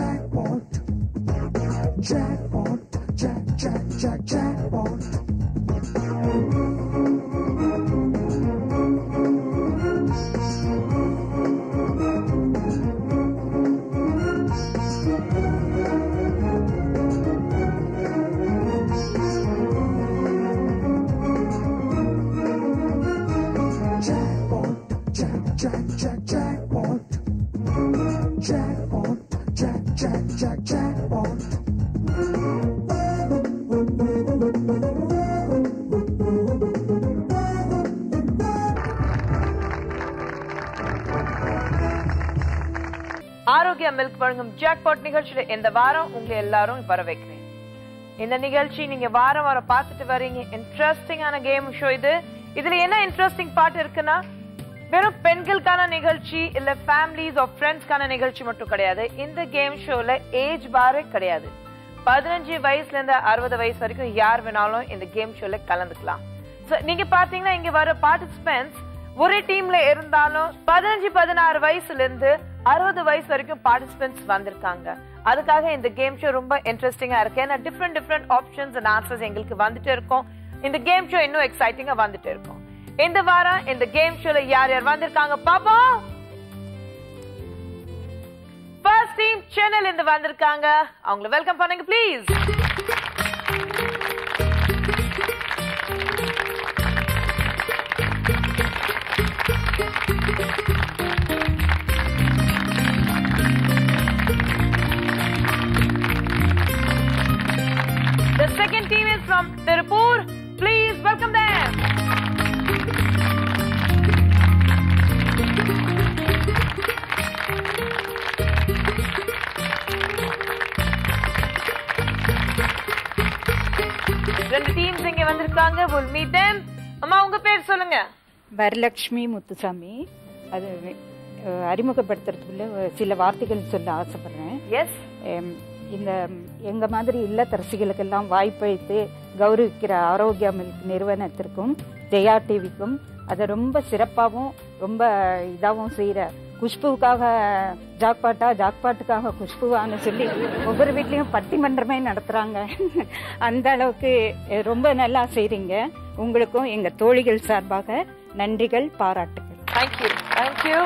jackpot. Jackpot, jack, jack, jack, jackpot. Jackpot, jack, jack, jack, jackpot. Jackpot, jack, jack, jack, jackpot. Arokya milk வழங்கும் jackpot நிகழ்ச்சியில இந்த வாரம் உங்களை எல்லாரும் வர வைக்கிறேன் இந்த நிகழ்ச்சி நீங்க வாரம் வாரம் பார்த்துட்டு வர்றீங்க இன்ட்ரெஸ்டிங்கான கேம் ஷோ இது இதுல என்ன இன்ட்ரெஸ்டிங் பார்ட் இருக்குன்னா வெறும் பெண்களுக்கான நிகழ்ச்சி இல்ல ஃபேமிலிஸ் ஆஃப் ஃப்ரெண்ட்ஸ்க்கான நிகழ்ச்சி மட்டும் கிடையாது இந்த கேம் ஷோல ஏஜ் பாரே கிடையாது பதினஞ்சு வயசுல இருந்து அறுபது வயசு வரைக்கும் யார் வேணாலும் இந்த கேம் ஷோல கலந்துக்கலாம் So, நீங்க பாத்தீங்கன்னா இங்க வர பார்ட்டிசிபென்ட்ஸ் ஒரே டீம்ல இருந்தாலும் பதினஞ்சு பதினாறு வயசுல இருந்து அறுபது வயசு வரைக்கும் பார்ட்டிசிபென்ட்ஸ் வந்திருக்காங்க அதுக்காக இந்த கேம் ஷோ ரொம்ப இன்ட்ரெஸ்டிங்கா இருக்கு ஏன்னா different different options and answers எங்களுக்கு வந்துட்டு இருக்கும் இந்த கேம் ஷோ இன்னும் எக்ஸைட்டிங்கா வந்துட்டு இருக்கும் இந்த வாரம் இந்த கேம் ஷோல யார் யார் வந்திருக்காங்க பாப்போம் ஃபர்ஸ்ட் டீம் சேனல் இருந்து வந்திருக்காங்க அவங்கள வெல்கம் பண்ணுங்க please The second team is from Tirupur. Please welcome them. ரெண்டு டீம்ஸ் இங்க வந்திருக்காங்க வில் மீட் them அம்மா உங்க பேர் சொல்லுங்க வரலட்சுமி முத்துசாமி அது அஹ், அறிமுகப்படுத்துறதுக்குள்ள ஒரு சில வார்த்தைகள் சொல்ல ஆசைப்படுறேன் எஸ் எம், இந்த எங்க மாதிரி இல்லத்தரசிகளுக்கெல்லாம் வாய்ப்பளித்து கௌரவிக்கிற ஆரோக்கியா மில்க் நிறுவனத்திற்கும் ஜெயா டிவிக்கும் அதை ரொம்ப சிறப்பாகவும் ரொம்ப இதாகவும் செய்கிற குஷ்புவுக்காக ஜாக்பாட்டா ஜாக்பாட்டுக்காக குஷ்புவான்னு சொல்லி ஒவ்வொரு வீட்லேயும் பட்டிமன்றமே நடத்துகிறாங்க அந்த அளவுக்கு அஹ், ரொம்ப நல்லா செய்கிறீங்க உங்களுக்கும் எங்கள் தோழிகள் சார்பாக நன்றிகள் பாராட்டுகள் தேங்க்யூ தேங்க்யூ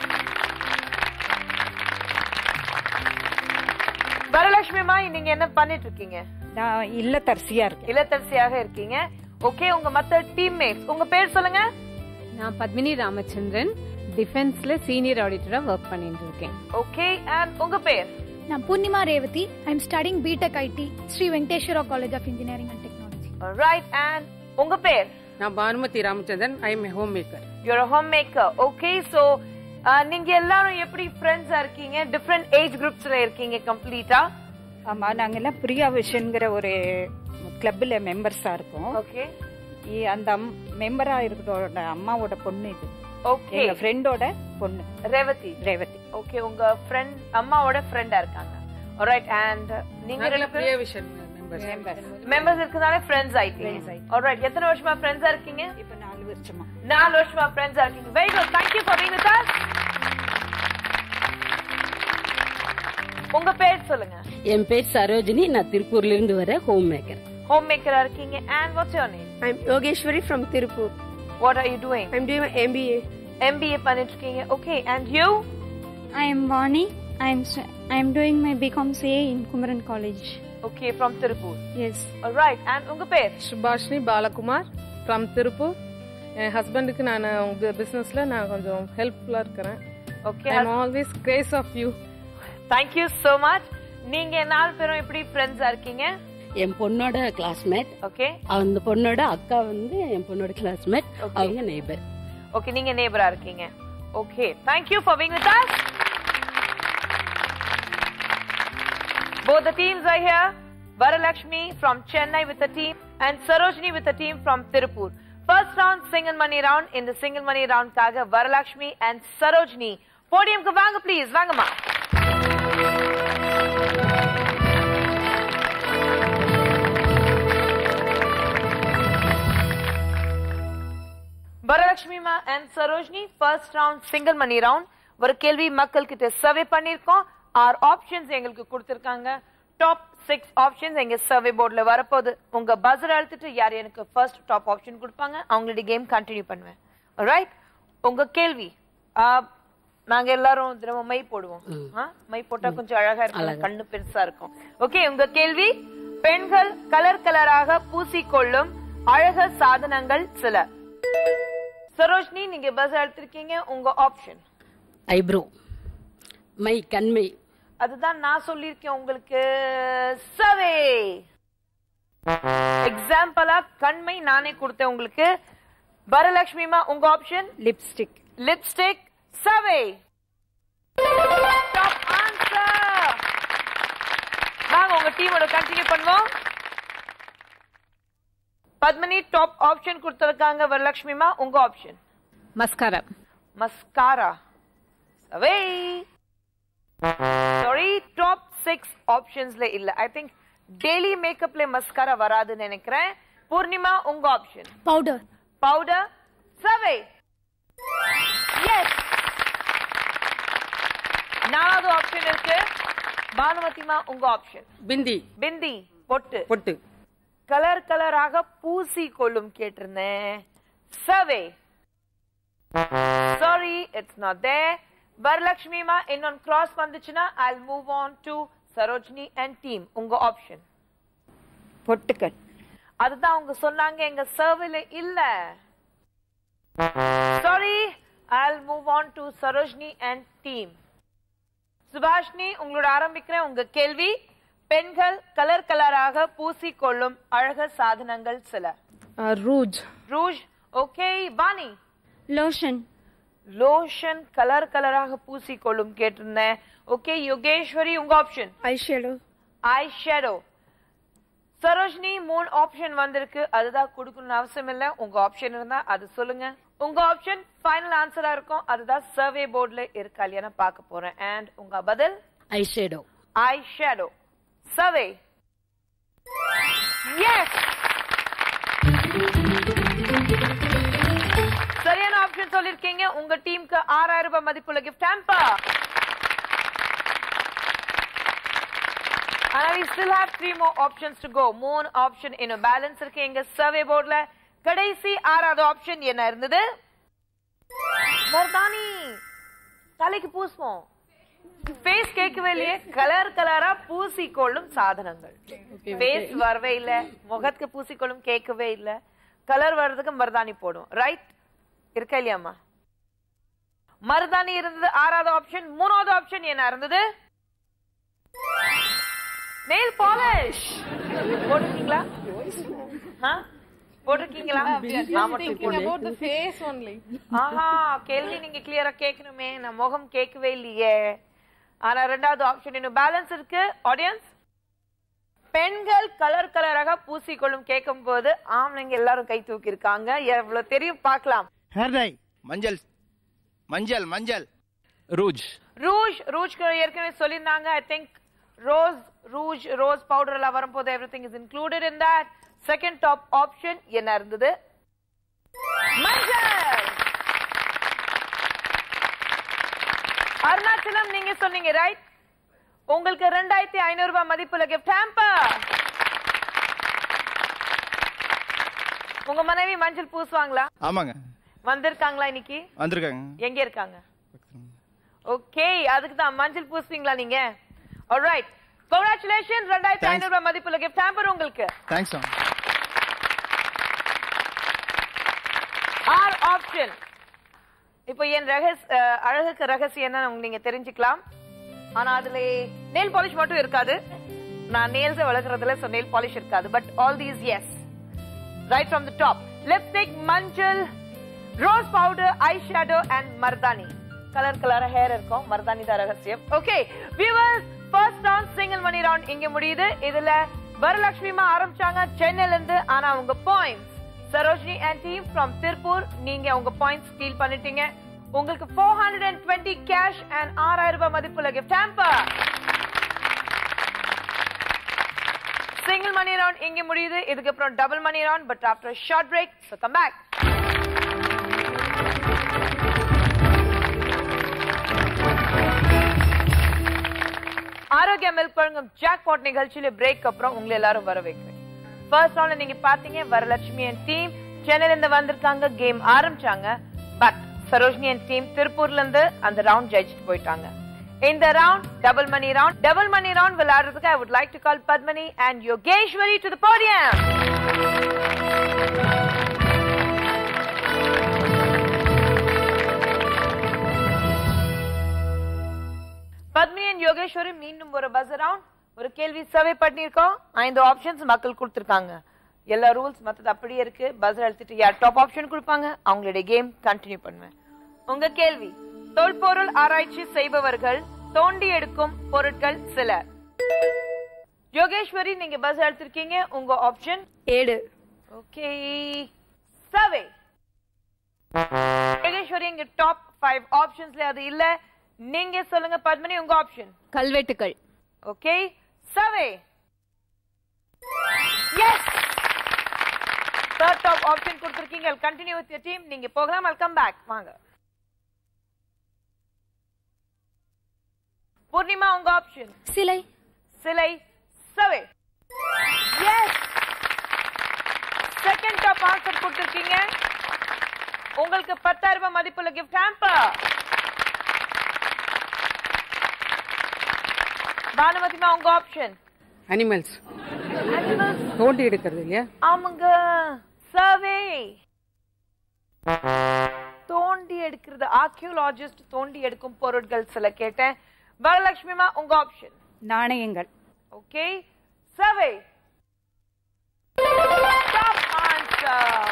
வரலட்சுமி அம்மா நீங்க என்ன பண்ணிட்டு இருக்கீங்க நான் இல்லத்தரசியாக இருக்கேன் இல்லத்தரசியாக இருக்கீங்க ஓகே உங்க மத்த டீம்மேட்ஸ் உங்க பேர் சொல்லுங்க நான் பத்மினி ராமச்சந்திரன் டிஃபென்ஸ்ல சீனியர் ஆடிட்டரா ஒர்க் பண்ணிட்டு இருக்கேன் ஓகே அண்ட் உங்க பேர் நான் Poornima Revathi I'm studying BTech IT Sri Venkateswara college of engineering and technology right and உங்க பேர் நான் Bhanumathi Ramachandran I am home maker your home maker okay so நீங்க எல்லாரும் எப்படி ஃப்ரெண்ட்ஸா இருக்கீங்க டிஃப்ரெண்ட் ஏஜ் குரூப்ஸ்ல இருக்கீங்க கம்ப்ளீட்டா ஆமா நாங்கெல்லாம் பிரியா விஷன்ங்கிற ஒரு கிளப்ல மெம்பர்ஸா இருக்கோம் ஓகே இ- அந்த மெம்பரா இருக்கிறோட அம்மாவோட பொண்ணு இது ஓகே எங்க ஃப்ரெண்டோட பொண்ணு ரேவதி ரேவதி ஓகே உங்க ஃப்ரெண்ட் அம்மாவோட ஃப்ரெண்டா இருக்காங்க ரைட் அண்ட் நீங்க நாங்கள ரெண்டு பிரியா பேரும் விஷன் மெம்பர்ஸ் மெம்பர்ஸ் இருக்கனால ஃப்ரெண்ட்ஸ் ஆயிட்டீங்க ஆல்ரைட் எத்தனை வருஷமா ஃப்ரெண்ட்ஸா இருக்கீங்க இப்ப நாலு வருஷமா நாலு வருஷமா ஃப்ரெண்ட்ஸா இருக்கீங்க very good thank you for being with us உங்க பேர் சொல்லுங்க என் பேர் சரோஜினி நான் திருப்பூர்ல இருந்து வர ஹோம் மேக்கர் ஹோம் மேக்கரா இருக்கீங்க and what's your name I'm Yogeshwari from Tirupur. What are you doing I'm doing my MBA. MBA பண்ணிட்டு இருக்கீங்க okay and you I am Vani. I am s- I am doing my BCom CA in Kumaran College. Okay from Tirupur Yes. Right and உங்க பேர் Subashini Balakumar from Tirupur என் ஹஸ்பண்டுக்கு நான் உங்க பிசினஸ்ல நான் கொஞ்சம் ஹெல்ப்ஃபுல்லா இருக்கிறேன் okay I am always grace of you thank you so much நீங்க நாலு பேரும் எப்படி ஃப்ரெண்ட்ஸா இருக்கீங்க என் பொண்ணோட கிளாஸ்மேட் ஓகே அந்த பொண்ணோட அக்கா வந்து என் பொண்ணோட கிளாஸ்மேட் Okay. அவங்க நெய்பர் ஓகே நீங்க நேபரா இருக்கீங்க okay thank you for being with us both the teams are here varalakshmi from chennai with a team and sarojini with a team from tirupur first round single money round in the single money round kaga varalakshmi and sarojini podium ku vaanga please vaangama Varalakshmi மா and Sarojini first round single money round ஒரு கேள்வி மக்கள் கிட்ட survey பண்ணிருக்கோம் ஆறு options எங்களுக்கு கொடுத்திருக்காங்க top six options எங்க சர்வே போர்ட்ல வரப்போகுது உங்க பஸ்ஸர் அழுத்திட்டு யார் எனக்கு ஃபர்ஸ்ட் டாப் ஆப்ஷன் கொடுப்பாங்க அவங்களுடைய கேம் கண்டினியூ பண்ணுவேன் ரைட் உங்க கேள்வி ஆ, நாங்க எல்லாரும் தினமும் மை போடுவோம் ஆ? மை போட்டா கொஞ்சம் அழகா இருக்கும் கண்ணு பெருசா இருக்கும் ஓகே உங்க கேள்வி பெண்கள் கலர் கலராக பூசிக்கொள்ளும் அழக சாதனங்கள் சில சரோஜ்னி நீங்க பஸ் எடுத்திருக்கீங்க உங்க ஆப்ஷன் ஐப்ரோ மை கண்மை அதுதான் நான் சொல்லியிருக்கேன் உங்களுக்கு சவே எக்ஸாம்பிளா கண்மை நானே கொடுத்தேன் உங்களுக்கு வரலட்சுமிமா உங்க option lipstick lipstick survey top answer வாங்க உங்க டீமோட கண்டினியூ பண்ணுவோம் பத்மினி டாப் ஆப்ஷன் கொடுத்திருக்காங்க வரலட்சுமிமா உங்க option mascara mascara survey sorry top six ஆப்ஷன்ஸ்ல இல்ல ஐ திங்க் டெய்லி மேக்கப்ல மஸ்காரா வராதுன்னு நினைக்கிறேன் பூர்ணிமா உங்க option powder powder survey yes நாலாவது ஆப்ஷன் இருக்கு பானுமதிமா உங்க ஆப்ஷன் பிந்தி பிந்தி பொட்டு பொட்டு கலர் கலராக பூசி கொள்ளும் கேட்டிருந்தேன் survey sorry it's not there வரலட்சுமிமா இன்னொன்னு கிராஸ் வந்துச்சுன்னா I move on to Sarojini and team உங்க ஆப்ஷன் பொட்டுக்கள் அதுதான் அவங்க சொன்னாங்க எங்க சர்வேல இல்ல sorry I move on to Sarojini and team Subashini உங்களோட ஆரம்பிக்கிறேன் உங்க கேள்வி பெண்கள் கலர் கலராக பூசிக்கொள்ளும் அழக சாதனங்கள் சில rouge rouge okay Vani lotion lotion colour கலராக பூசிக்கொள்ளும் கேட்டிருந்தேன் ஓகே யோகேஸ்வரி உங்க option eyeshadow eye shadow Sarojini மூணு ஆப்ஷன் வந்திருக்கு அதுதான் கொடுக்கணும்னு அவசியம் இல்ல உங்க ஆப்ஷன் இருந்தா அது சொல்லுங்க உங்க ஆப்ஷன் ஃபைனல் ஆன்சரா இருக்கும் அதுதான் சர்வே போர்ட்ல இருக்கா இல்லையான்னு பார்க்க போறேன் அண்ட் உங்க பதில் eyeshadow eye shadow survey yes சரியான ஆப்ஷன் சொல்லிருக்கீங்க உங்க டீமுக்கு ஆறாயிரம் ரூபாய் மதிப்புள்ள கிஃப்ட் ஹேம்பர் ஆனா we still have three more options to go மூணு ஆப்ஷன் இன்னும் பேலன்ஸ் இருக்கு எங்க சர்வே போர்ட்ல கடைசி ஆறாவது ஆப்ஷன் என்ன இருந்தது மர்தானி தலைக்கு பூசுவோம் ஃபேஸ் கேட்கவே இல்லையே கலர் கலரா பூசிக்கொள்ளும் சாதனங்கள் ஃபேஸ் வரவே இல்ல முகத்துக்கு பூசிக்கொள்ளும் கேட்கவே இல்ல கலர் வர்றதுக்கு மருதாணி போடும் ரைட் இருக்கா இல்லையாம்மா மருதாணி இருந்தது ஆறாவது ஆப்ஷன் மூணாவது ஆப்ஷன் என்ன இருந்தது நெயில் பாலிஷ் போட்டிருக்கீங்களா ஆ? போட்டிருக்கீங்களா நான் மட்டும் போடல. ஃபேஸ் ஒன்லி ஆஹா கேள்வி நீங்க கிளியரா கேட்கணுமே நான் முகம் கேட்கவே இல்லையே ஆனா ரெண்டாவது ஆப்ஷன் இன்னும் பேலன்ஸ் இருக்கு ஆடியன்ஸ் பெண்கள் கலர் கலராக பூசிக்கொள்ளும் கேட்கும் போது ஆம்பளைங்க எல்லாரும் கை தூக்கி இருக்காங்க எவ்வளவு தெரியும் பார்க்கலாம் ஹேர் டை மஞ்சள் மஞ்சள் மஞ்சள் ரூஜ் ரூஜ் ரூஜ் ஏற்கனவே சொல்லியிருந்தாங்க I think rose rouge rose powder எல்லாம் வரும்போது everything is included in that second top option என்ன இருந்தது மஞ்சள் அருணாச்சலம் நீங்க சொன்னீங்க ரைட் உங்களுக்கு ரெண்டாயிரத்தி ஐநூறு ரூபாய் மதிப்புள்ள கிஃப்ட் ஹேம்பர் உங்க மனைவி மஞ்சள் பூசுவாங்களா ஆமாங்க வந்திருக்காங்களா இன்னைக்கு வந்திருக்காங்க எங்க இருக்காங்க ஓகே அதுக்கு தான் மஞ்சள் பூசுவீங்களா நீங்க ஆல்ரைட் கங்க்ராச்சுலேஷன் ரெண்டாயிரத்தி Thanks. ஐநூறு ரூபாய் மதிப்புள்ள கிஃப்ட் ஹேம்பர் உங்களுக்கு தேங்க்ஸ் ஆர் ஆப்ஷன் இப்போ என் ரகஸ் அஹ், அழகுக்கு ரகசியம் என்னன்னு நீங்க தெரிஞ்சுக்கலாம் ஆனா அதுல நெயில் பாலிஷ் மட்டும் இருக்காது நான் நேல்ஸ் வளர்க்கறதுல சோ நெயில் பாலிஷ் இருக்காது but all these yes right from the top lipstick மஞ்சள் rose powder eye shadow and மர்தானி கலர் கலரா ஹேர் இருக்கும் மர்தானி தான் ரகசியம் okay viewers first round single money round இங்க முடியுது இதுல வரலட்சுமிமா ஆரம்பிச்சாங்க சென்னையில இருந்து ஆனா உங்க points Sarojini and team from Tirupur நீங்க உங்க பாயிண்ட்ஸ் ஸ்டீல் பண்ணிட்டீங்க உங்களுக்கு four hundred and twenty cash and ஆறாயிரம் ரூபாய் மதிப்புள்ள gift hamper single money round இங்க முடியுது இதுக்கப்புறம் double money round but after short break so come back Arokya milk வழங்கும் ஜாக்பாட் நிகழ்ச்சியில பிரேக் அப்புறம் உங்களை எல்லாரும் வர வைக்கிறேன் ஃபர்ஸ்ட் ரவுண்ட்ல நீங்க பாத்தீங்க வரலட்சுமி என் டீம் சென்னையில இருந்து வந்திருக்காங்க கேம் ஆரம்பிச்சாங்க பட் சரோஜினி என் டீம் திருப்பூர்ல இருந்து அந்த ரவுண்ட் ஜெயிச்சுட்டு போயிட்டாங்க இந்த round double money round double money round விளையாடுறதுக்கு I would like to call Padmini and Yogeshwari to the podium Padmini and Yogeshwari மீண்டும் ஒரு பஸ் ரவுண்ட் ஒரு கேள்வி சர்வே பண்ணியிருக்கோம் ஐந்து ஆப்ஷன்ஸ் மக்கள் கொடுத்திருக்காங்க எல்லா ரூல்ஸ் மத்தது அப்படியே இருக்கு பஸ் அழுத்திட்டு யார் டாப் ஆப்ஷன் கொடுப்பாங்க அவங்களுடைய கேம் கண்டினியூ பண்ணுவேன் உங்க கேள்வி தொல்பொருள் ஆராய்ச்சி செய்பவர்கள் தோண்டி எடுக்கும் பொருட்கள் சில யோகேஸ்வரி நீங்க பஸ் அழுத்திருக்கீங்க உங்க ஆப்ஷன் ஏடு ஓகே சர்வே யோகேஸ்வரி இங்க டாப் ஃபைவ் ஆப்ஷன்ஸ்ல அது இல்ல நீங்க சொல்லுங்க பத்மினி உங்க ஆப்ஷன் கல்வெட்டுகள் okay survey yes third top option கொடுத்திருக்கீங்க கண்டினியூ வித் யர் டீம் நீங்க போகலாம் I'll come பேக் வாங்க பூர்ணிமா உங்க ஆப்ஷன் சிலை சிலை survey yes second top answer கொடுத்திருக்கீங்க உங்களுக்கு பத்தாயிரம் ரூபாய் மதிப்புள்ள கிஃப்ட் ஹாம்பர் பானுமதிமா உங்க ஆப்ஷன் அனிமல்ஸ் தோண்டி எடுக்கிறது இல்லையா ஆமாங்க சர்வே தோண்டி எடுக்கிறது ஆர்கியோலாஜிஸ்ட் தோண்டி எடுக்கும் பொருட்கள் சில கேட்டேன் வரலட்சுமிமா உங்க ஆப்ஷன் நாணயங்கள் okay survey top answer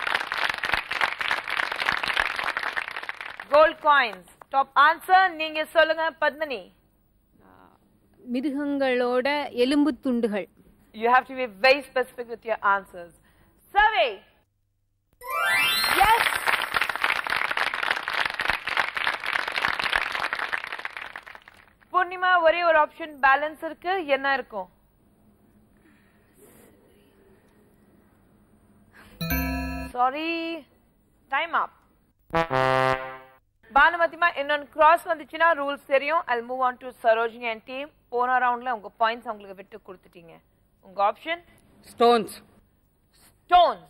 gold coins top answer நீங்க சொல்லுங்க பத்மினி மிருகங்களோட எலும்பு துண்டுகள் You have to be very specific with your answers. Survey. Yes. Purnima ஒரே ஒரு ஆப்ஷன் பேலன்ஸ் இருக்கு என்ன இருக்கும் சாரி டைம் அப் பானுமதிமா இன்னொன்னு கிராஸ் வந்துச்சுன்னா ரூல்ஸ் தெரியும் I move on to Sarojini and team போன ரவுண்ட்ல உங்க பாயிண்ட்ஸ் அவங்களுக்கு விட்டு கொடுத்துட்டீங்க உங்க ஆப்ஷன் ஸ்டோன்ஸ் ஸ்டோன்ஸ்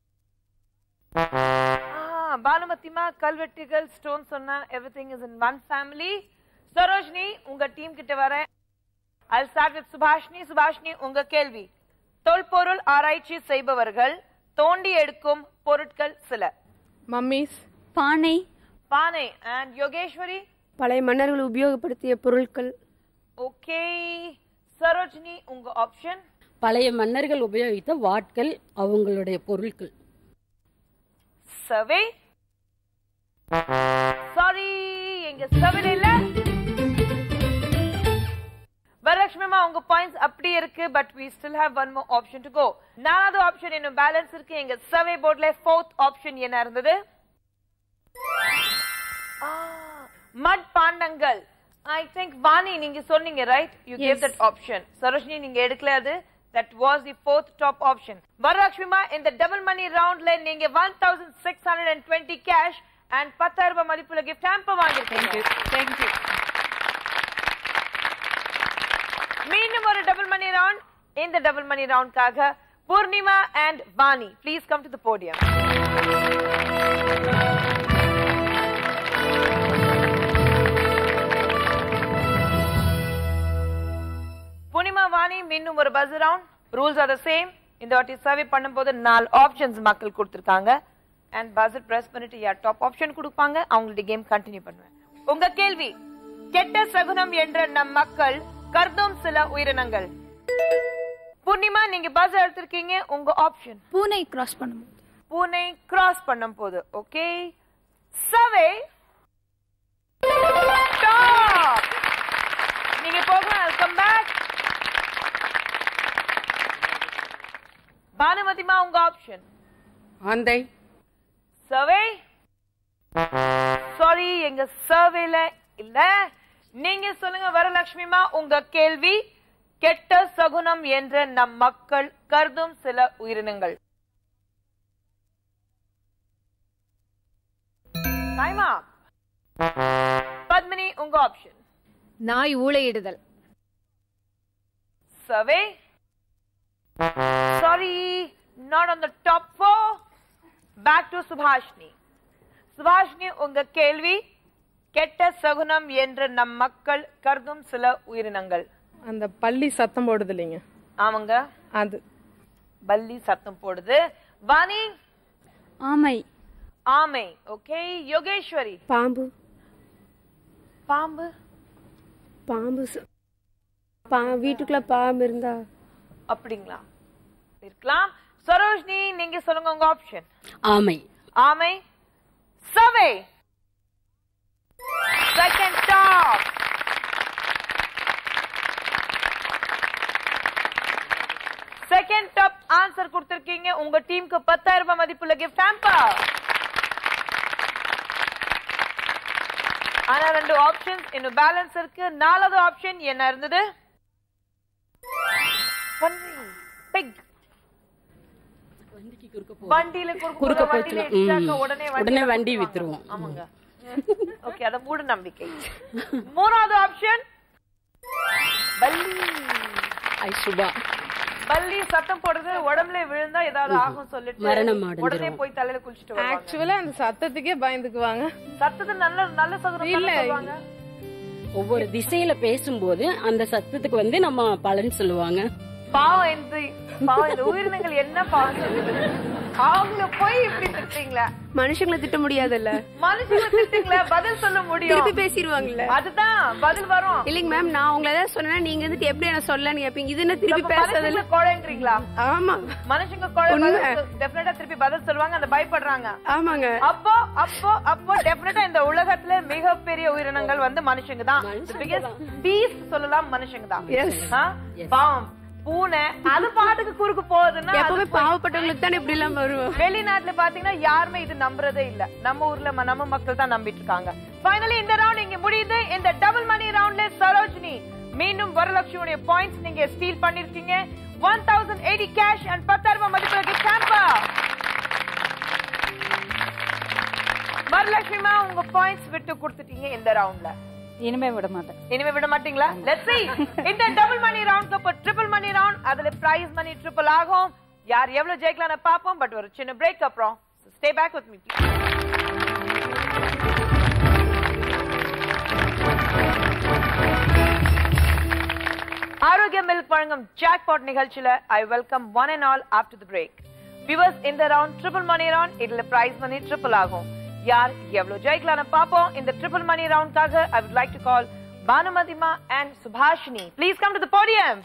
பானுமதிமா கல்வெட்டுகள் ஸ்டோன் சொன்னா everything is in one family Sarojini உங்க டீம் கிட்ட வரேன் I start with Subashini Subashini உங்க கேள்வி தொல்பொருள் ஆராய்ச்சி செய்பவர்கள் தோண்டி எடுக்கும் பொருட்கள் சில மம்மீஸ் பானை பானை அண்ட் யோகேஸ்வரி பழைய மன்னர்கள் உபயோகப்படுத்திய பொருட்கள் ஓகே சரோஜினி உங்க ஆப்ஷன் பழைய மன்னர்கள் உபயோகித்த வாட்கள் அவங்களுடைய பொருட்கள் சர்வே சாரி எங்க சர்வே இல்ல வரலட்சுமிமா உங்க பாயிண்ட்ஸ் அப்படி இருக்கு but we still have one more option to go நாலாவது ஆப்ஷன் இன்னும் பேலன்ஸ் இருக்கு எங்க சர்வே போர்ட்ல ஃபோர்த் ஆப்ஷன் என்ன இருந்தது மட் பாண்டங்கள் ஐ திங்க் வாணி நீங்க சொன்னீங்க right you gave that option Sarojini நீங்க எடுக்கல அது that was the fourth top option வரலட்சுமிமா இந்த டபுள் மணி ரவுண்ட்ல நீங்க one thousand six hundred and twenty cash and பத்தாயிரம் ரூபாய் மதிப்புள்ள கிஃப்ட் ஹாம்பர் வாங்கிருக்கீங்க தேங்க்யூ மீண்டும் ஒரு டபுள் மணி ரவுண்ட் இந்த டபுள் மணி ரவுண்ட்காக Poornima and Vani please come to the podium Poornima Vani மீண்டும் ஒரு buzz round rules are the same இந்த வாட்டி சர்வே பண்ணும்போது நாலு ஆப்ஷன்ஸ் மக்கள் கொடுத்திருக்காங்க அண்ட் பஸ்ஸர் பிரஸ் பண்ணிட்டு யார் டாப் ஆப்ஷன் கொடுப்பாங்க அவங்களுடைய கேம் கண்டினியூ பண்ணுவேன் உங்க கேள்வி கெட்ட சகுனம் என்ற நம் மக்கள் கருதும் சில உயிரினங்கள் பூர்ணிமா நீங்க பஸ் எடுத்திருக்கீங்க உங்க ஆப்ஷன் பூனை கிராஸ் பண்ணும்போது பூனை கிராஸ் பண்ணும் போது ஓகே சவே நீங்க போகலாம் வெல்கம் பேக் பானுமதிமா உங்க ஆப்ஷன் ஆந்தை சர்வே சாரி எங்க சர்வேல இல்ல நீங்க சொல்லுங்க வரலட்சுமிமா உங்க கேள்வி கெட்ட சகுனம் என்ற நம் மக்கள் கருதும் சில உயிரினங்கள் டைமா பத்மினி உங்க ஆப்ஷன் நாய் ஊளையிடுதல் survey. Sorry, not on the top four. Back to Subhashni. Subhashni, உங்க கேள்வி கெட்ட சகுனம் என்று நம் மக்கள் கருதும் சில உயிரினங்கள் அந்த பள்ளி சத்தம் போடுது இல்லைங்க ஆமாங்க அது பல்லி சத்தம் போடுது வாணி ஆமை ஆமை ஓகே யோகேஸ்வரி பாம்பு பாம்பு பாம்பு ச- பா வீட்டுக்குள்ள பாம்பு இருந்தா அப்படிங்களா இருக்கலாம் சரோஜ்னி நீங்க சொல்லுங்க உங்க ஆப்ஷன் ஆமை ஆமை survey second top second top answer கொடுத்திருக்கீங்க உங்க டீமுக்கு பத்தாயிரம் ரூபாய் மதிப்புள்ள கிஃப்ட் ஹேம்பர் ஆனா ரெண்டு ஆப்ஷன்ஸ் இன்னும் பேலன்ஸ் இருக்கு நாலாவது ஆப்ஷன் என்ன இருந்தது பிக் வண்டியில குறுக்க குறுக்க போற வண்டியில போச்சுன்னா, இடிச்சாக்க ம். உடனே உடனே வண்டியில வண்டி போட்டுருவாங்க. வித்துருவோம். ஆமாங்க ஓகே அத மூட நம்பிக்கை மூணாவது ஆப்ஷன் பல்லி ஐ சுபா பல்லி சத்தம் போடுறது உடம்புல விழுந்தா ஏதாவது ஆகும் சொல்லிட்டு மரணம் அடைஞ்சிரும். உடனே போய் தலையில குளிச்சுட்டு வருவாங்க ஆக்சுவலா அந்த சத்தத்துக்கே பயந்துக்குவாங்க சத்தத்தை நல்ல நல்ல சகுனம் இல்ல. தானே சொல்லுவாங்க ஒவ்வொரு திசையில பேசும்போது அந்த சத்தத்துக்கு வந்து நம்ம பலன் சொல்லுவாங்க பாவம் இந்த பாவம் இந்த உயிரினங்கள் என்ன பாவம் சொல்லுது அவங்கள போய் இப்படி திட்டுறீங்களா மனுஷங்களை திட்ட முடியாதுல்ல மனுஷங்களை திட்டுங்களா பதில் சொல்ல முடியும் திருப்பி பேசிடுவாங்கல்ல அதுதான் பதில் வரும் இல்லைங்க மேம் நான் உங்களை ஏதாவது சொன்னா நீங்க வந்துட்டு எப்படி என்ன சொல்லன்னு கேப்பீங்க இது என்ன திருப்பி அப்ப பேசுறதுல மனுஷங்களை கோழைன்றீங்களா ஆமா மனுஷங்க கோழை டெஃபினட்டா திருப்பி பதில் சொல்லுவாங்க அந்த பயப்படுறாங்க ஆமாங்க அப்போ அப்போ அப்போ டெஃபினட்டா இந்த உலகத்துல மிகப்பெரிய உயிரினங்கள் வந்து மனுஷங்க தான் பீஸ் சொல்லலாம் மனுஷங்க தான் Yes. ஆ? பாவம் பூனை அது பாட்டுக்கு குறுக்கு போகுதுன்னா அது எப்பவுமே போய்- பாவப்பட்டவங்களுக்கு தானே இப்படி எல்லாம் வருவோம் வெளிநாட்டுல பாத்தீங்கன்னா யாருமே இது நம்புறதே இல்ல நம்ம ஊர்ல ம- நம்ம மக்கள் தான் நம்பிட்டு இருக்காங்க ஃபைனலி இந்த ரவுண்ட் இங்க முடியுது இந்த டபுள் மணி ரவுண்ட்ல சரோஜினி மீண்டும் வரலட்சுமியுடைய பாயிண்ட்ஸ் நீங்க ஸ்டீல் பண்ணிருக்கீங்க one thousand eighty cash and பத்தாயிரம் ரூபாய் மதிப்புள்ள கிஃப்ட் ஹேம்பர் வரலட்சுமிமா உங்க பாயிண்ட்ஸ் விட்டு கொடுத்துட்டீங்க இந்த ரவுண்ட்ல இனிமே விட மாட்டேன் இனிமே விட மாட்டீங்களா லெட்ஸ் see இந்த டபுள் மணி ரவுண்ட் அப்ப ட்ரிபிள் மணி ரவுண்ட் அதுல பிரைஸ் மணி ட்ரிபிள் ஆகும் யார் எவ்வளவு ஜெயிக்கலாம்னு பாப்போம் பட் ஒரு சின்ன பிரேக் அப்புறம் stay back with me Arokya milk வழங்கும் ஜாக்பாட் நிகழ்ச்சியில I welcome one and all after the break viewers இந்த ரவுண்ட் ட்ரிபிள் மணி ரவுண்ட் இதுல பிரைஸ் மணி ட்ரிபிள் ஆகும் யார் எவ்வளவு ஜெயிக்கலாம்னு பாப்போம் இந்த ட்ரிபிள் மணி ரவுண்ட்காக I would like to call பானுமதிமா and Subashini please come to the podium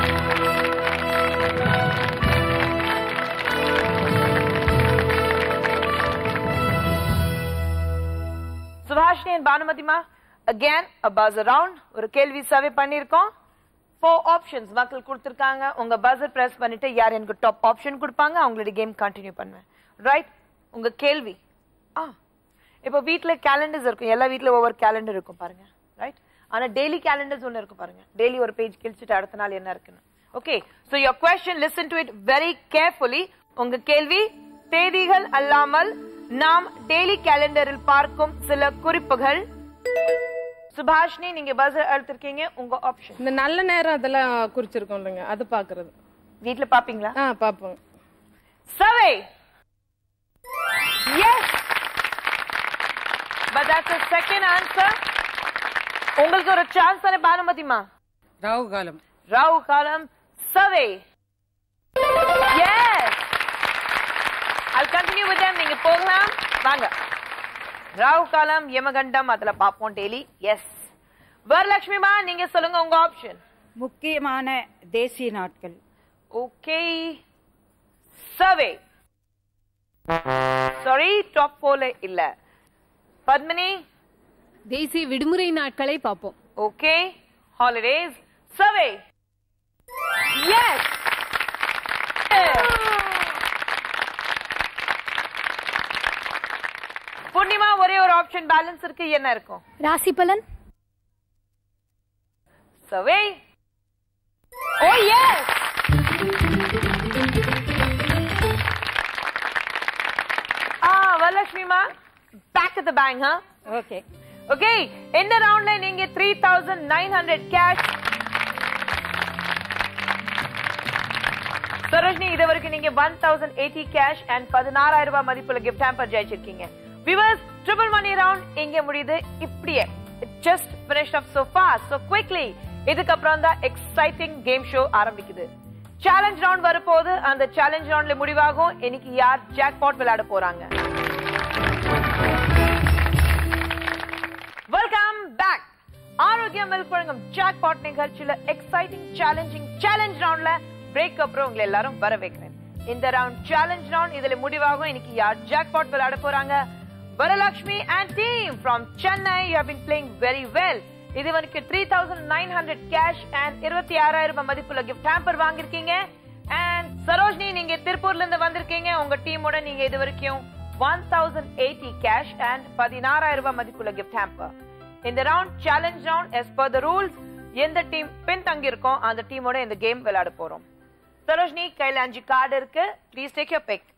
Subashini and பானுமதிமா அகேன் a buzz around ஒரு கேள்வி சர்வே பண்ணிருக்கோம் ஃபோர் ஆப்ஷன்ஸ் மக்கள் கொடுத்திருக்காங்க உங்க பஸர் பிரஸ் பண்ணிட்டு யார் எனக்கு டாப் ஆப்ஷன் கொடுப்பாங்க அவங்களுடைய கேம் கண்டினியூ பண்ணுவேன் ரைட் உங்க கேள்வி ஆ இப்போ வீட்ல கேலண்டர்ஸ் இருக்கும் எல்லா வீட்ல ஒவ்வொரு கேலண்டர் இருக்கும் பாருங்க ரைட் ஆனா டெய்லி கேலண்டர்ஸ் ஒன்னு இருக்கும் பாருங்க டெய்லி ஒரு பேஜ் கிழிச்சிட்டு அடுத்த நாள் என்ன இருக்குன்னு okay so your question listen to it very carefully உங்க கேள்வி தேதிகள் அல்லாமல் நாம் டெய்லி கேலண்டரில் பார்க்கும் சில குறிப்புகள் சுபாஷினி நீங்க பஸர் எடுத்திருக்கீங்க உங்க ஆப்ஷன் இந்த நல்ல நேரம் அதெல்லாம் குறிச்சிருக்கோம் இல்லைங்க அது பாக்குறது வீட்ல பாப்பீங்களா ஆ பாப்போம் survey yes but that's a second answer உங்களுக்கு ஒரு சான்ஸ் தானே பானுமதிமா ராகு காலம் ராகு காலம் survey yes I'll continue with them நீங்க போகலாம் வாங்க ராகு காலம் யமகண்டம் அதுல பாப்போம் டெய்லி எஸ் வரலட்சுமிமா நீங்க சொல்லுங்க உங்க ஆப்ஷன் முக்கியமான தேசிய நாட்கள் ஓகே சர்வே சாரி டாப் போல இல்ல பத்மினி தேசிய விடுமுறை நாட்களை பார்ப்போம் okay holidays survey yes Poornima ஒரே ஒரு ஆப்ஷன் பேலன்ஸ் இருக்கு என்ன இருக்கும் ராசி பலன் சர்வே ஓ எஸ் ஆ வரலட்சுமிமா back at the bank huh okay okay இந்த ரவுண்ட்ல நீங்க three thousand nine hundred cash Sarojini இது வரைக்கும் நீங்க one thousand eighty cash and பதினாறாயிரம் ரூபாய் மதிப்புள்ள கிஃப்ட் ஹேம்பர் ஜெயிச்சிருக்கீங்க விவர்ஸ் ட்ரிபிள் மணி ரவுண்ட் இங்க முடியுது இப்படியே just finish up so fast so quickly இதுக்கப்புறம் தான் எக்ஸைட்டிங் கேம் ஷோ ஆரம்பிக்குது சேலஞ்ச் ரவுண்ட் வரப்போது அந்த சேலஞ்ச் ரவுண்ட்ல முடிவாகும் இன்னைக்கு யார் ஜாக்பாட் விளையாட போறாங்க வெல்கம் பேக் ஆரோக்கியம் மில்க் வழங்கும் ஜாக்பாட் நிகழ்ச்சியில எக்ஸைட்டிங் சேலஞ்சிங் சேலஞ்ச் ரவுண்ட்ல பிரேக் அப்புறம் உங்களை எல்லாரும் வர வைக்கிறேன் இந்த ரவுண்ட் சேலஞ்ச் ரவுண்ட் இதுல முடிவாகும் இன்னைக்கு யார் ஜாக்பாட் விளையாட போறாங்க Varalakshmi and team from Chennai you have been playing very well இது வரைக்கும் three thousand nine hundred cash and இருபத்தி ஆறாயிரம் ரூபாய் மதிப்புள்ள கிஃப்ட் ஹேம்பர் வாங்கிருக்கீங்க அண்ட் சரோஜினி நீங்க திருப்பூர்ல இருந்து வந்திருக்கீங்க உங்க டீமோட நீங்க இது வரைக்கும் one thousand eighty cash and பதினாறாயிரம் ரூபாய் மதிப்புள்ள கிஃப்ட் ஹேம்பர் இந்த round challenge round as per the rules எந்த டீம் பின் தங்கி இருக்கோம் அந்த டீமோட இந்த கேம் விளையாட போறோம் சரோஜினி கையில அஞ்சு கார்டு இருக்கு ப்ளீஸ் டேக் யோர் பிக்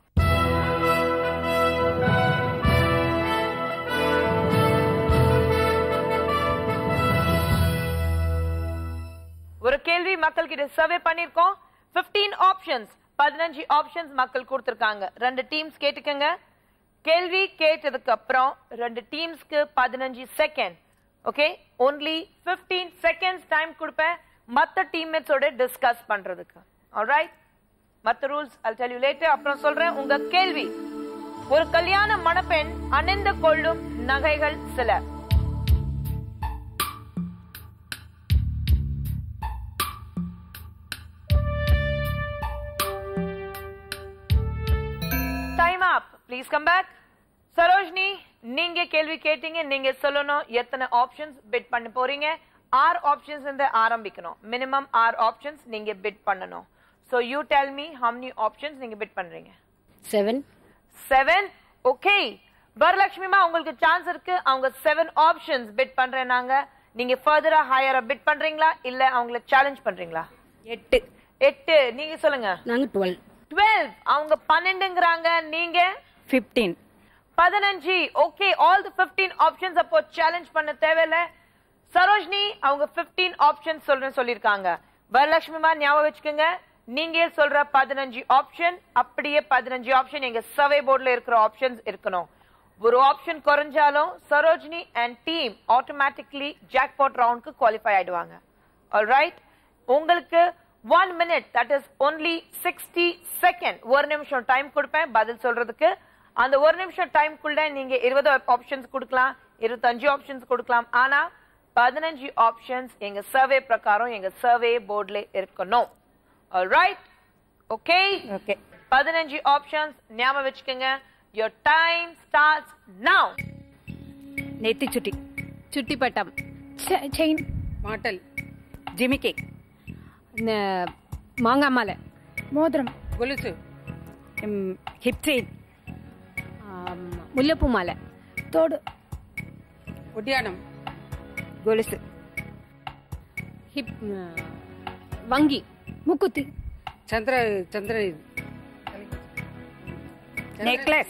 ஒரு கேள்வி மக்கள் கிட்ட சர்வே பண்ணிருக்கோம் 15 ஆப்ஷன்ஸ் பதினஞ்சு ஆப்ஷன்ஸ் மக்கள் கொடுத்திருக்காங்க ரெண்டு டீம்ஸ் கேட்டுக்கங்க கேள்வி கேட்டதுக்கு அப்புறம் ரெண்டு டீம்ஸ்க்கு பதினஞ்சு second okay only 15 seconds time கொடுப்பேன் மத்த டீம்மேட்ஸோட டிஸ்கஸ் பண்றதுக்கு ஆல்ரைட் மத்த rules I'll tell you later அப்புறம் சொல்றேன் உங்க கேள்வி ஒரு கல்யாண மணப்பெண் அணிந்து கொள்ளும் நகைகள் சில time up please come back Sarojini நீங்க கேள்வி கேட்டீங்க நீங்க சொல்லணும் எத்தனை ஆப்ஷன்ஸ் பிட் பண்ண போறீங்க ஆறு ஆப்ஷன்ஸ் இருந்து ஆரம்பிக்கணும் மினிமம் ஆறு ஆப்ஷன்ஸ் நீங்க பிட் பண்ணணும் so you tell me how many options நீங்க பிட் பண்றீங்க செவன் செவன் ஓகே வரலட்சுமிமா உங்களுக்கு சான்ஸ் இருக்கு அவங்க செவன் ஆப்ஷன்ஸ் பிட் பண்றேன்னாங்க நீங்க ஃபர்தரா ஹையரா பிட் பண்றீங்களா இல்ல அவங்கள சேலஞ்ச் பண்றீங்களா எட்டு எட்டு நீங்க சொல்லுங்க நாங்க டுவெல் டுவெல் அவங்க பன்னெண்டுங்கிறாங்க நீங்க ஃபிஃப்டீன் பதினஞ்சு ஓகே ஆல் தி 15 ஆப்ஷன்ஸ் அப்போ சேலஞ்ச் பண்ண தேவையில்ல சரோஜினி அவங்க 15 ஆப்ஷன்ஸ் சொல்றேன்னு சொல்லிருக்காங்க வரலட்சுமிமா ஞாபகம் வச்சுக்கோங்க நீங்க சொல்ற பதினஞ்சு ஆப்ஷன் அப்படியே பதினஞ்சு ஆப்ஷன் எங்க சர்வே போர்டுல இருக்கிற ஆப்ஷன்ஸ் இருக்கணும் ஒரு ஆப்ஷன் குறைஞ்சாலும் Sarojini and team automatically jackpot ரவுண்ட்க்கு குவாலிஃபை ஆயிடுவாங்க ஆல்ரைட் உங்களுக்கு one minute that is only sixty second ஒரு நிமிஷம் டைம் கொடுப்பேன் பதில் சொல்றதுக்கு அந்த ஒரு நிமிஷம் டைம்குள்ள நீங்க இருபது ஆப்ஷன்ஸ் கொடுக்கலாம் இருபத்தஞ்சு ஆப்ஷன்ஸ் கொடுக்கலாம் ஆனா பதினஞ்சு ஆப்ஷன்ஸ் எங்க சர்வே பிரகாரம் எங்க சர்வே போர்ட்ல இருக்கணும் ரைட் ஓகே ஓகே பதினஞ்சு ஆப்ஷன்ஸ் ஞாபகம் வச்சுக்கோங்க your டைம் starts now நெத்தி சுட்டி சுட்டிப்பட்டம் செயின் மாட்டல் ஜிமிக்கி ந- மாங்காய் மாலை மோதிரம் கொலுசு ஹிப் செயின் ஆம், முல்லைப்பூ மாலை தோடு ஒட்டியானம் கொலுசு ஹிப் ஆ, வங்கி முக்குத்தி சந்திர சந்திர நெக்லஸ்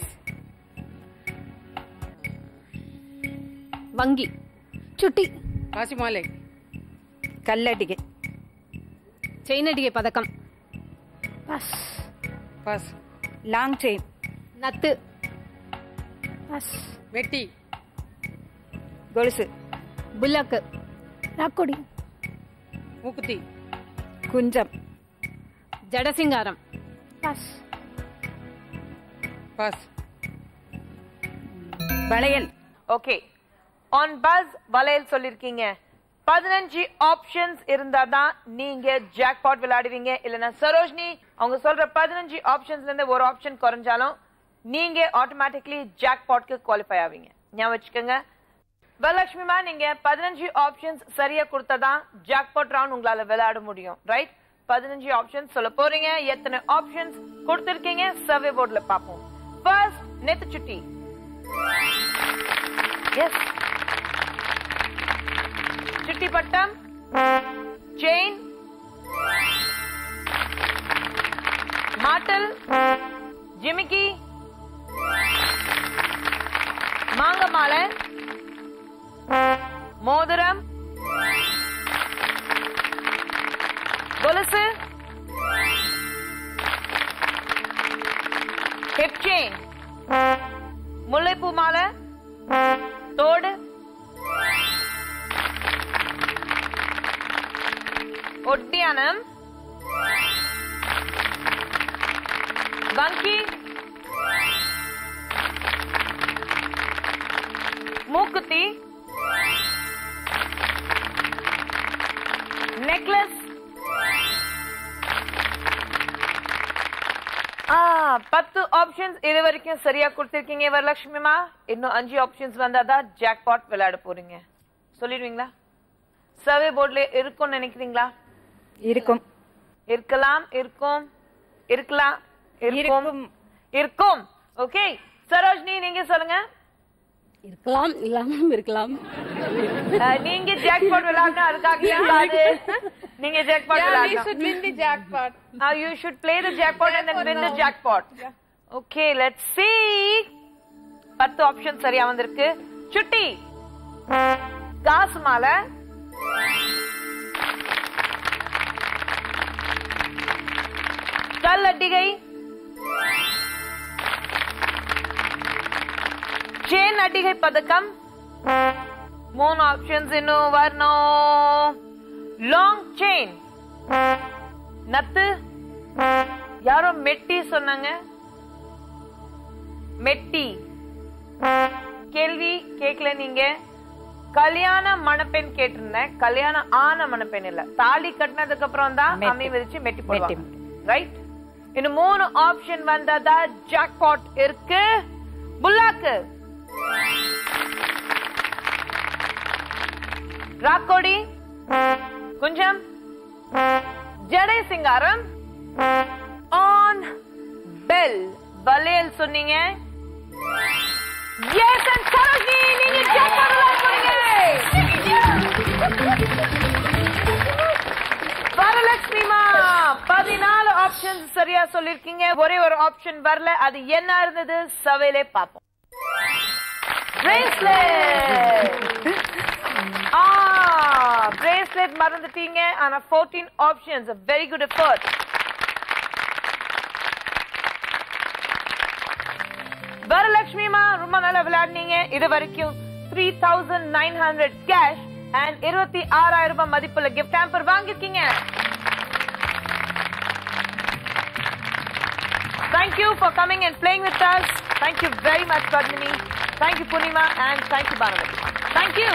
வங்கி சுட்டி காசி மாலை கல்லடிகை செயினடிகை பதக்கம் பஸ் பாஸ் லாங் செயின் நத்து பஸ் வெட்டி கொலுசு புல்லக்கு ராக்கொடி மூக்குத்தி குஞ்சம் ஜடசிங்காரம் பஸ் பாஸ் வளையல் ஓகே ஆன் பஸ் வளையல் சொல்லிருக்கீங்க பதினஞ்சு ஆப்ஷன்ஸ் இருந்தா தான் நீங்க ஜாக்பாட் விளையாடுவீங்க இல்லனா சரோஜினி அவங்க சொல்ற பதினஞ்சு ஆப்ஷன்ஸ்ல இருந்து ஒரு ஆப்ஷன் குறைஞ்சாலும் நீங்க ஆட்டோமேட்டிக்லி ஜாக்பாட்க்கு குவாலிஃபை ஆவீங்க ஞாபகம் வச்சுக்கோங்க வரலட்சுமிமா நீங்க பதினஞ்சு ஆப்ஷன்ஸ் சரியா கொடுத்தாதான் ஜாக்பாட் ரவுண்ட் உங்களால விளையாட முடியும் ரைட் பதினஞ்சு ஆப்ஷன்ஸ் சொல்ல போறீங்க எத்தனை ஆப்ஷன்ஸ் கொடுத்திருக்கீங்க சர்வே போர்டுல பாப்போம் ஃபர்ஸ்ட் நெத்து சுட்டி எஸ் சுட்டி பட்டம் செயின் மாட்டல் ஜிமிக்கி மாங்க மாலை மோதிரம் கொலுசு ஹிப் செயின் முல்லைப்பூ மாலை தோடு ஒட்டியானம் வங்கி மூக்குத்தி நெக்லஸ் ஆ பத்து ஆப்ஷன்ஸ் இது வரைக்கும் சரியா கொடுத்திருக்கீங்க வரலட்சுமிமா இன்னும் அஞ்சு ஆப்ஷன்ஸ் வந்தாதான் ஜாக்பாட் விளையாட போறீங்க சொல்லிடுவீங்களா சர்வே போர்ட்ல இருக்கும்னு நினைக்கிறீங்களா இருக்கும் இருக்கலாம் இருக்கும் இருக்கலாம் இருக்கும் இருக்கும் ஓகே சரோஜ்னி நீங்க சொல்லுங்க இருக்கலாம் இல்லாமலும் இருக்கலாம் அஹ், நீங்க ஜாக்பாட் விளையாடணும் அதுக்காக இருக்காது நீங்க ஜாக்பாட் Yeah, we விளையாடணும் should win the jackpot. Uh, you should play the jackpot and then win the jackpot. Okay, let's see. பத்து ஆப்ஷன் சரியா வந்திருக்கு சுட்டி காசு மாலை கல் அட்டிகை சேன் அட்டிகை பதக்கம் மூணு ஆப்ஷன்ஸ் இன்னும் வரணும் லாங் செயின் நத்து யாரோ மெட்டி சொன்னாங்க மெட்டி கேள்வி கேட்கல நீங்க கல்யாண மணப்பெண் கேட்டிருந்தேன் கல்யாணம் ஆன மணப்பெண் இல்ல தாலி கட்டினதுக்கு அப்புறம் தான் மெட்டி. அம்மி விரிச்சு மெட்டி போடுவாங்க ரைட் இன்னும் மூணு ஆப்ஷன் வந்ததா ஜாக்பாட் இருக்கு புல்லாக்கு ராக்கோடி குஞ்சம் ஜடை சிங்காரம் ஆன் பெல் வளையல் சொன்னீங்க எஸ் அண்ட் சரோஜி நீங்க jackpot விளையாட போறீங்க வரலட்சுமிமா பதினாலு ஆப்ஷன் சரியா சொல்லிருக்கீங்க ஒரே ஒரு ஆப்ஷன் வரல அது என்ன இருந்தது சவையிலே பார்ப்போம் பிரேஸ்லெட் ஆ பிரேஸ்லெட் மறந்துட்டீங்க ஆனா 14 ஆப்ஷன்ஸ் வெரி குட் எஃபர்ட் வரலட்சுமிமா ரொம்ப நல்லா விளையாடுனீங்க இது வரைக்கும் three thousand nine hundred cash and இருபத்தி ஆறாயிரம் ரூபாய் மதிப்புள்ள கிஃப்ட் ஹேம்பர் வாங்கிருக்கீங்க Thank you for coming and playing with us. Thank you very much, Padmini. Thank you, Punima, and thank you, Bhanavati. Thank you.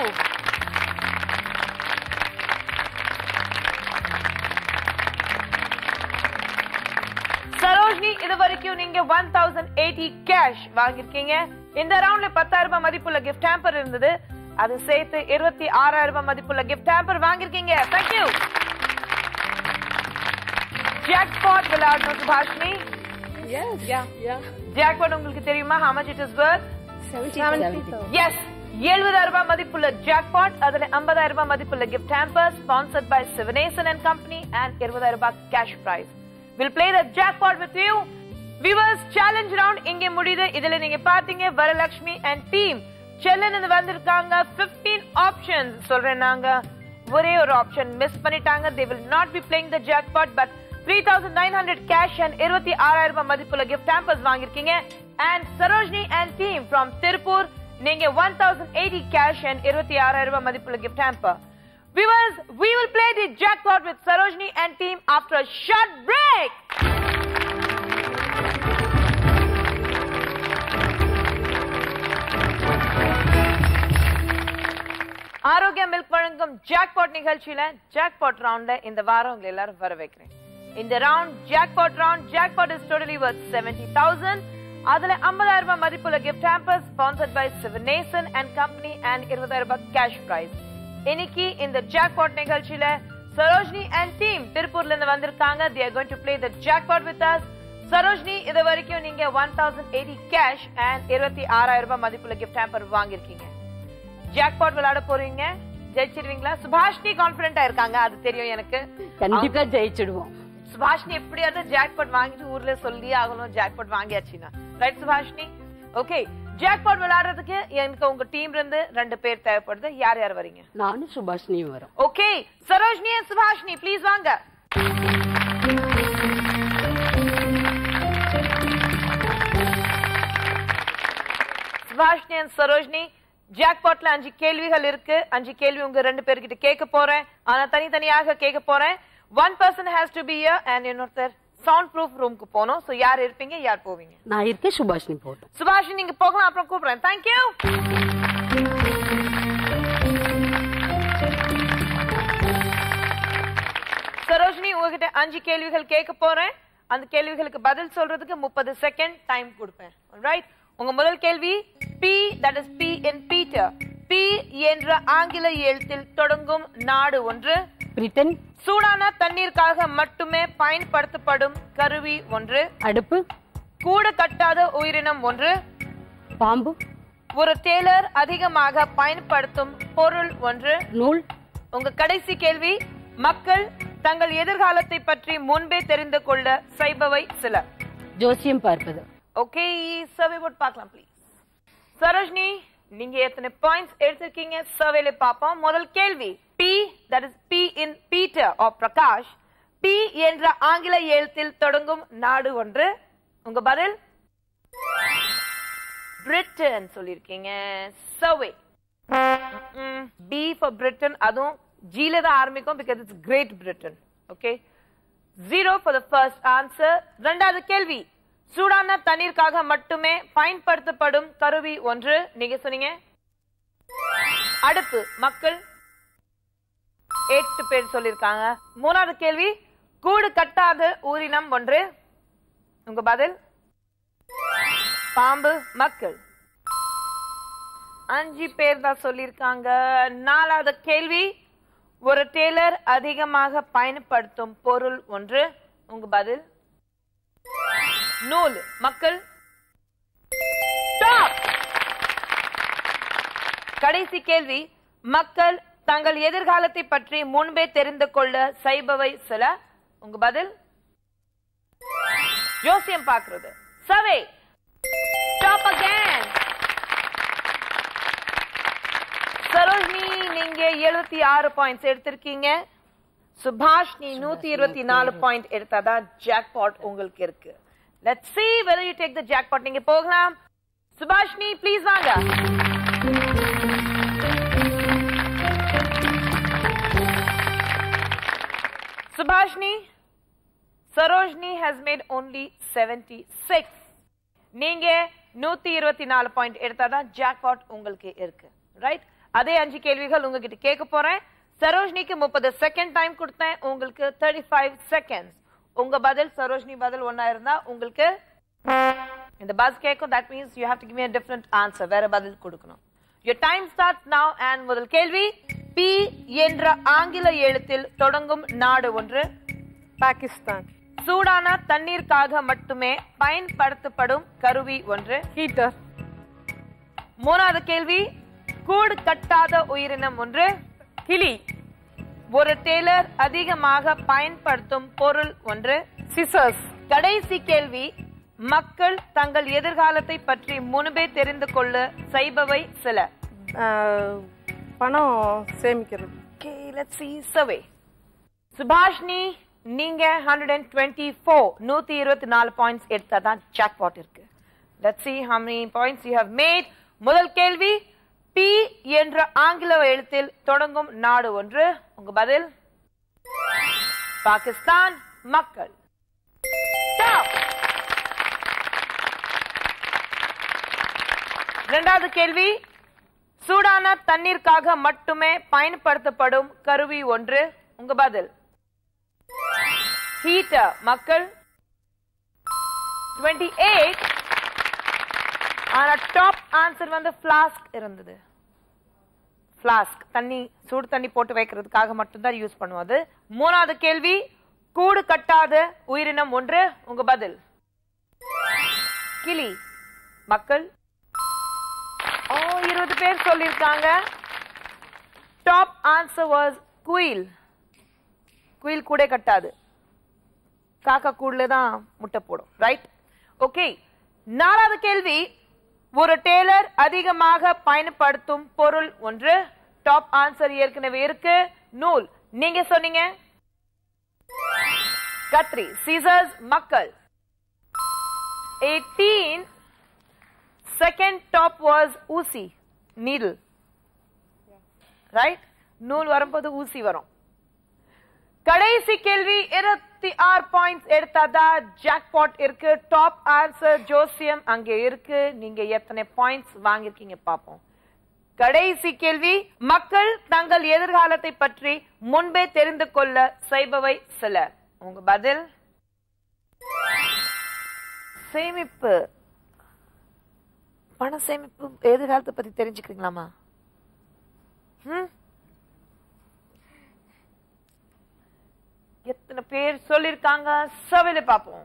Sarojini இது வரைக்கும் நீங்க ஒன் தௌசண்ட் எயிட்டி கேஷ் வாங்கிருக்கீங்க இந்த ரவுண்ட்ல பத்தாயிரம் ரூபாய் மதிப்புள்ள கிஃப்ட் ஹேம்பர் இருந்தது அது சேர்த்து இருபத்தி ஆறாயிரம் ரூபாய் மதிப்புள்ள கிஃப்ட் ஹேம்பர் வாங்கிருக்கீங்க தேங்க்யூ ஜாக்பாட் விளையாடணும் Subhashini Yes. Yeah. Yeah. Jackpot உங்களுக்கு தெரியுமா how much it is worth yes எழுபதாயிரம் ரூபாய் மதிப்புள்ள ஜாக்பாட் அதுல ஐம்பதாயிரம் ரூபாய் மதிப்புள்ள gift hamper sponsored by Sivanesan and company and இருபதாயிரம் ரூபாய் cash prize will play the jackpot with you viewers challenge round இங்கே முடியுது இதுல நீங்க பாத்தீங்க வரலட்சுமி அண்ட் டீம் செல்லன் இருந்து வந்திருக்காங்க 15 ஆப்ஷன்ஸ் சொல்றேன் நாங்க ஒரே ஒரு ஆப்ஷன் மிஸ் பண்ணிட்டாங்க they will not be playing the jackpot but 3900 cash and 26000 ரூபாய் மதிப்புள்ள gift hampers வாங்கிருக்கீங்க and Sarojini and team from Tiruppur நீங்க 1080 cash and 26000 ரூபாய் மதிப்புள்ள gift hamper viewers we will play the jackpot with sarojini and team after a short break Arokya milk வழங்கும் jackpot நிகழ்ச்சியில jackpot ரவுண்ட்ல இந்த வாரம் உங்களை எல்லாரும் வர வைக்கிறேன் இந்த round jackpot round jackpot is totally worth seventy thousand அதுல ஐம்பதாயிரம் ரூபாய் மதிப்புள்ள gift hampers sponsored by Sivanesan and company and இருபதாயிரம் ரூபாய் கேஷ் பிரைஸ் இன்னைக்கு இந்த ஜாக்பாட் நிகழ்ச்சியில சரோஜினி அண்ட் டீம் திருப்பூர்ல இருந்து வந்திருக்காங்க they are going to play the jackpot with us Sarojini இது வரைக்கும் நீங்க one thousand eighty cash and இருபத்தி ஆறாயிரம் ரூபாய் மதிப்புள்ள கிஃப்ட் ஹேம்பர் வாங்கியிருக்கீங்க ஜாக்பாட் விளையாட போறீங்க ஜெயிச்சிருவீங்களா சுபாஷினி கான்பிடண்டா இருக்காங்க அது தெரியும் எனக்கு கண்டிப்பா ஜெயிச்சிடுவோம் சுபாஷினி எப்படியாவது ஜாக்பாட் வாங்கிட்டு ஊர்ல சொல்லி ஆகணும் ஜாக்பாட் வாங்கியாச்சுன்னா ரைட் சுபாஷினி ஓகே ஜாக்பாட் விளையாடுறதுக்கு எனக்கு உங்க டீம்ல இருந்து ரெண்டு பேர் தேவைப்படுது யார் யார் வரீங்க நானும் சுபாஷினியும் வரோம் okay Sarojini and Subhashini please வாங்க சுபாஷினி அண்ட் சரோஜினி ஜாக்பாட்ல அஞ்சு கேள்விகள் இருக்கு அஞ்சு கேள்வி உங்க ரெண்டு பேர்கிட்ட கேட்க போறேன் ஆனா தனித்தனியாக கேட்க போறேன் one person has to be and இன்னொருத்தர் சவுண்ட் ப்ரூஃப் ரூமுக்கு போகணும் சோ யார் இருப்பீங்க யார் போவீங்க நான் இருக்கேன் சுபாஷினி போட்டோம் சுபாஷினி நீங்க போகலாம் அப்புறம் கூப்பிடுறேன் தேங்க்யூ சரோஜினி உங்ககிட்ட அஞ்சு கேள்விகள் கேட்க போறேன் அந்த கேள்விகளுக்கு பதில் சொல்றதுக்கு முப்பது செகண்ட் டைம் கொடுப்பேன் ரைட் உங்க முதல் கேள்வி B that is B in Peter B என்ற ஆங்கில எழுத்தில் தொடங்கும் நாடு ஒன்று பிரிட்டன் சூடான தண்ணீருக்காக மட்டுமே பயன்படுத்தப்படும் கருவி ஒன்று அடுப்பு கூட கட்டாத உயிரினம் ஒன்று பாம்பு ஒரு டேலர் அதிகமாக பயன்படுத்தும் பொருள் ஒன்று நூல் உங்க கடைசி கேள்வி மக்கள் தங்கள் எதிர்காலத்தை பற்றி முன்பே தெரிந்து கொள்ள செய்பவை சில ஜோசியம் பார்ப்பது ஓகே சர்வே போர்ட் பார்க்கலாம் ப்ளீஸ் சரோஜினி நீங்க எத்தனை பாயிண்ட்ஸ் எடுத்திருக்கீங்க சர்வேல பார்ப்போம் முதல் கேள்வி B that is B in Peter or Prakash B என்ற ஆங்கில எழுத்தில் தொடங்கும் நாடு ஒன்று உங்க பதில் பிரிட்டன் சொல்லிருக்கீங்க சர்வே பி ஃபார் பிரிட்டன் அதுவும் ஜில தான் ஆரம்பிக்கும் because it's Great Britain okay zero for the first answer ரெண்டாவது கேள்வி சூடான தண்ணீருக்காக மட்டுமே பயன்படுத்தப்படும் கருவி ஒன்று நீங்க சொன்னீங்க அடுப்பு மக்கள் எட்டு பேர் சொல்லிருக்காங்க மூணாவது கேள்வி கூடு கட்டாத ஊரினம் ஒன்று உங்க பதில் பாம்பு மக்கள் அஞ்சு பேர் தான் சொல்லிருக்காங்க நாலாவது கேள்வி ஒரு டேலர் அதிகமாக பயன்படுத்தும் பொருள் ஒன்று உங்க பதில் நூல் மக்கள் Stop. கடைசி கேள்வி மக்கள் தங்கள் எதிர்காலத்தை பற்றி முன்பே தெரிந்து கொள்ள செய்பவை சில உங்க பதில் ஜோசியம் பார்க்கிறது சவே Stop again. சரோஜினி நீங்க எழுபத்தி ஆறு பாயிண்ட்ஸ் எடுத்திருக்கீங்க சுபாஷ்னி நூத்தி இருபத்தி நாலு பாயிண்ட் எடுத்தாதான் ஜாக்பாட் உங்களுக்கு இருக்கு let see whether you take the jackpot நீங்க போகலாம் சுபாஷ்னி ப்ளீஸ் வாங்க சுபாஷ்னி சரோஜினி has made only 76 நீங்க நூத்தி இருபத்தி நாலு பாயிண்ட் எடுத்தாதான் ஜாக்பாட் உங்களுக்கு இருக்கு ரைட் அதே அஞ்சு கேள்விகள் உங்ககிட்ட கேட்க போறேன் சரோஜினிக்கு முப்பது செகண்ட் டைம் கொடுத்தேன் உங்களுக்கு தேர்ட்டி ஃபைவ் செகண்ட்ஸ் உங்க பதில் சரோஜினி பதில் ஒன்னா இருந்தா உங்களுக்கு இந்த பஸ் கேட்கும் that means you have to give me a different answer வேற பதில் கொடுக்கணும் your time starts now and முதல் கேள்வி பி என்ற ஆங்கில எழுத்தில் தொடங்கும் நாடு ஒன்று பாகிஸ்தான் சூடான தண்ணீருக்காக மட்டுமே பயன்படுத்தப்படும் கருவி ஒன்று ஹீட்டர் மூணாவது கேள்வி கூடு கட்டாத உயிரினம் ஒன்று கிளி ஒரு டேலர் அதிகமாக பயன்படுத்தும் பொருள் ஒன்று சிசர்ஸ் கடைசி கேள்வி மக்கள் தங்கள் எதிர்காலத்தை பற்றி முன்பே தெரிந்து கொள்ள செய்பவை சில பணம் சேமிக்கிறது Okay, let's see survey. சுபாஷ்னி நீங்க ஹண்ட்ரட் அண்ட் டுவெண்ட்டி ஃபோர் நூத்தி இருபத்தி நாலு பாயிண்ட்ஸ் எடுத்தாதான் ஜாக்பாட் இருக்கு let's see how many points you have made முதல் கேள்வி பி என்ற ஆங்கில எழுத்தில் தொடங்கும் நாடு ஒன்று உங்க பதில் பாகிஸ்தான் மக்கள் Stop. இரண்டாவது கேள்வி சூடான தண்ணீருக்காக மட்டுமே பயன்படுத்தப்படும் கருவி ஒன்று உங்க பதில் ஹீட்டர் மக்கள் 28 ஆனா டாப் ஆன்சர் வந்து ஃபிளாஸ்க் இருந்தது ஃபிளாஸ்க் தண்ணி சூடு தண்ணி போட்டு வைக்கிறதுக்காக மட்டும்தான் யூஸ் பண்ணுவோம் அது மூணாவது கேள்வி கூடு கட்டாத உயிரினம் ஒன்று உங்க பதில் கிளி மக்கள் ஓ இருபது பேர் சொல்லியிருக்காங்க டாப் ஆன்சர் வாஸ் குயில் குயில் கூட கட்டாது காக்கா கூடுல தான் முட்டை போடும் ரைட் ஓகே நாலாவது கேள்வி ஒரு டேலர் அதிகமாக பயன்படுத்தும் பொருள் ஒன்று டாப் ஆன்சர் ஏற்கனவே இருக்கு நூல் நீங்க சொன்னீங்க கத்ரி சீசர்ஸ் மக்கள் 18 செகண்ட் டாப் வாஸ் ஊசி நீடில் ரைட் நூல் வரும்போது ஊசி வரும் கடைசி கேள்வி இருபத்தி ஆறு பாயிண்ட்ஸ் எடுத்தாதா ஜாக்பாட் இருக்கு டாப் ஆன்சர் ஜோசியம் அங்கே இருக்கு நீங்க எத்தனை பாயிண்ட்ஸ் வாங்கிருக்கீங்க பாப்போம் கடைசி கேள்வி மக்கள் தங்கள் எதிர்காலத்தை பற்றி முன்பே தெரிந்து கொள்ள செய்பவை சில உங்க பதில் சேமிப்பு பண சேமிப்பு எதிர்காலத்தை பத்தி தெரிஞ்சுக்கிறீங்களாமா ம்? எத்தனை பேர் சொல்லிருக்காங்க சபையில பாப்போம்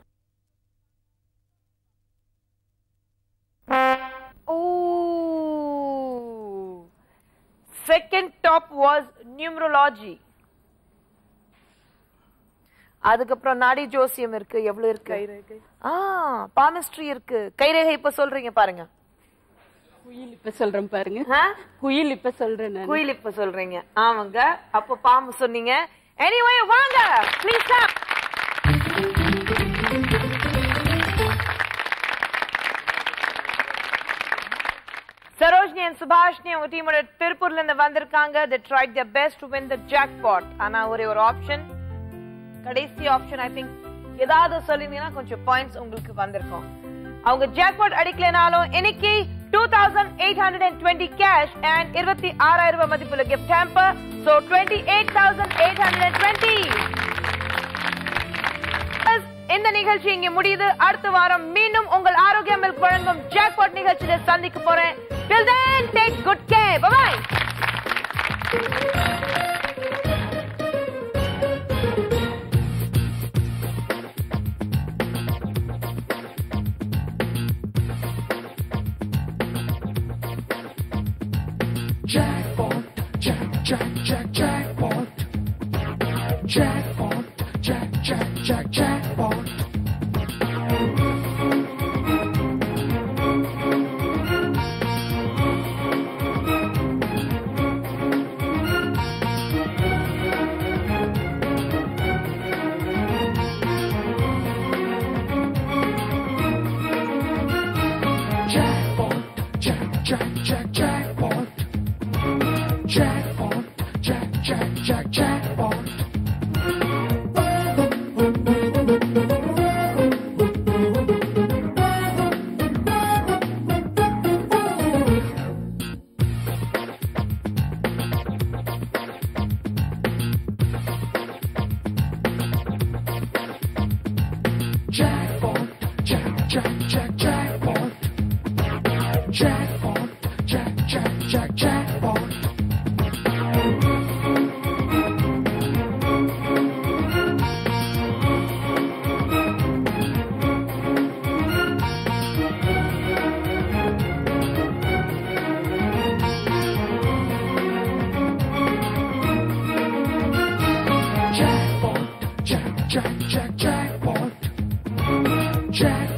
செகண்ட் டாப் வாஸ் நியூமரோலாஜி அதுக்கப்புறம் நாடி ஜோசியம் இருக்கு எவ்வளவு இருக்கு ஆ பாமிஸ்ட்ரி இருக்கு கைரேகை இப்ப சொல்றீங்க பாருங்க குயில் இப்ப சொல்றேன் பாருங்க ஆ? குயில் இப்ப சொல்றேன் நான் குயில் இப்ப சொல்றீங்க ஆமாங்க அப்ப பாம்பு சொன்னீங்க எனிவே வாங்க ப்ளீஸ் சரோஜ்னி அண்ட் சுபாஷ்னி அவங்க டீமோட திருப்பூர்ல இருந்து வந்திருக்காங்க they tried their best to win the jackpot ஆனா ஒரே ஒரு ஆப்ஷன் கடைசி ஆப்ஷன் ஐ திங்க் ஏதாவது சொல்லிருந்தீங்கன்னா கொஞ்சம் பாயிண்ட்ஸ் உங்களுக்கு வந்திருக்கும் அவங்க ஜாக்பாட் அடிக்கலனாலும் இன்னைக்கு two thousand eight hundred and twenty cash and இருபத்தி ஆறாயிரம் ரூபாய் மதிப்புள்ள gift hamper so twenty eight thousand eight hundred and twenty இந்த நிகழ்ச்சி இங்கே முடியுது அடுத்த வாரம் மீண்டும் உங்கள் ஆரோக்கிய மில்க் வழங்கும் ஜாக்பாட் நிகழ்ச்சியில சந்திக்க போறேன் till then take good care bye bye Jackpot, jack, jack, jack, jackpot. Jackpot, jack, jack, jack, jackpot. Jackpot, jack, jack, jack, jackpot. Jackpot, jack, jack, jack, jackpot. Jackpot, jack, jack, jack, jackpot. Jackpot, jack, jack, jack, jackpot. Jackpot, jack, jack, jack, jackpot. Jackpot.